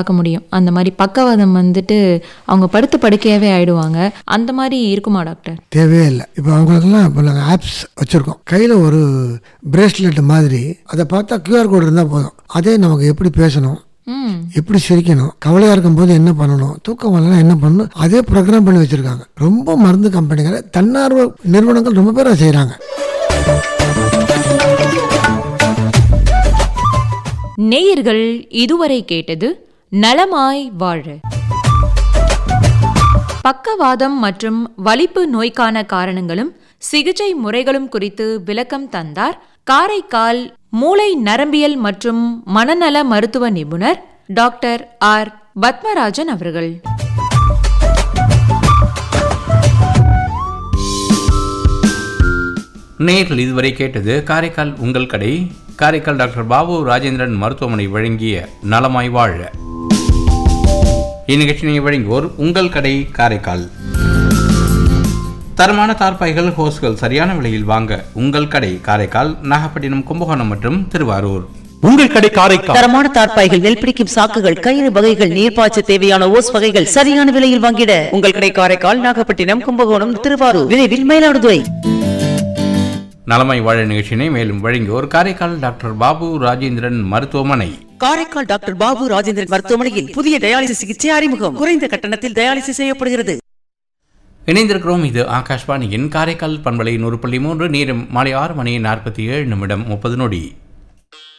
பார்க்க முடியும் அந்த மாதிரி பக்கவாதம் வந்துட்டு அவங்க படுத்த படுக்கையாகவே ஆயிடுவாங்க அந்த மாதிரி இருக்குமா டாக்டர் தேவையே இல்லை இப்போ அவங்களுக்கெல்லாம் இப்போ நாங்கள் ஆப்ஸ் வச்சுருக்கோம் கையில் ஒரு பிரேஸ்லெட் மாதிரி அதை பார்த்தா கியூஆர் கோடு இருந்தால் போதும் அதே நமக்கு எப்படி பேசணும் ம் எப்படி சிரிக்கணும் கவலையாக இருக்கும்போது என்ன பண்ணணும் தூக்கம் வரலனா என்ன பண்ணணும் அதே ப்ரோக்ராம் பண்ணி வச்சுருக்காங்க ரொம்ப மருந்து கம்பெனிகள் தன்னார்வ நிறுவனங்கள் ரொம்ப பேர் அதை செய்கிறாங்க நேயர்கள் இதுவரை கேட்டது நலமாய் வாழ பக்கவாதம் மற்றும் வலிப்பு நோய்க்கான காரணங்களும் சிகிச்சை முறைகளும் குறித்து விளக்கம் தந்தார் காரைக்கால் மூளை நரம்பியல் மற்றும் மனநல மருத்துவ நிபுணர் டாக்டர் ஆர் பத்மராஜன் அவர்கள் நேர்கள் இதுவரை கேட்டது காரைக்கால் உங்கள் கடை காரைக்கால் டாக்டர் பாபு ராஜேந்திரன் மருத்துவமனை வழங்கிய நலமாய் வாழ இந்நிகழ்ச்சியை வழங்குவோர் உங்கள் கடை காரைக்கால் தரமான தார்பாய்கள் ஹோஸ்கள் சரியான விலையில் வாங்க உங்கள் கடை காரைக்கால் நாகப்பட்டினம் கும்பகோணம் மற்றும் திருவாரூர் உங்கள் கடை காரைக்கால் தரமான தார்ப்பாய்கள் நெல் பிடிக்கும் சாக்குகள் கயிறு வகைகள் நீர்ப்பாய்ச்ச தேவையான ஓஸ் வகைகள் சரியான விலையில் வாங்கிட உங்கள் கடை காரைக்கால் நாகப்பட்டினம் கும்பகோணம் திருவாரூர் விரைவில் மயிலாடுதுறை நலமாய் வாழ நிகழ்ச்சியினை மேலும் வழங்குவோர் காரைக்கால் டாக்டர் பாபு ராஜேந்திரன் மருத்துவமனை காரைக்கால் டாக்டர் பாபு ராஜேந்திரன் மருத்துவமனையில் புதிய டயாலிசிஸ் சிகிச்சை அறிமுகம் குறைந்த கட்டணத்தில் டயாலிசிஸ் செய்யப்படுகிறது இணைந்திருக்கிறோம் இது ஆகாஷ்வாணியின் காரைக்கால் பண்பலை நூறு புள்ளி மூன்று நேரம் மாலை ஆறு மணி நாற்பத்தி ஏழு நிமிடம் முப்பது நொடி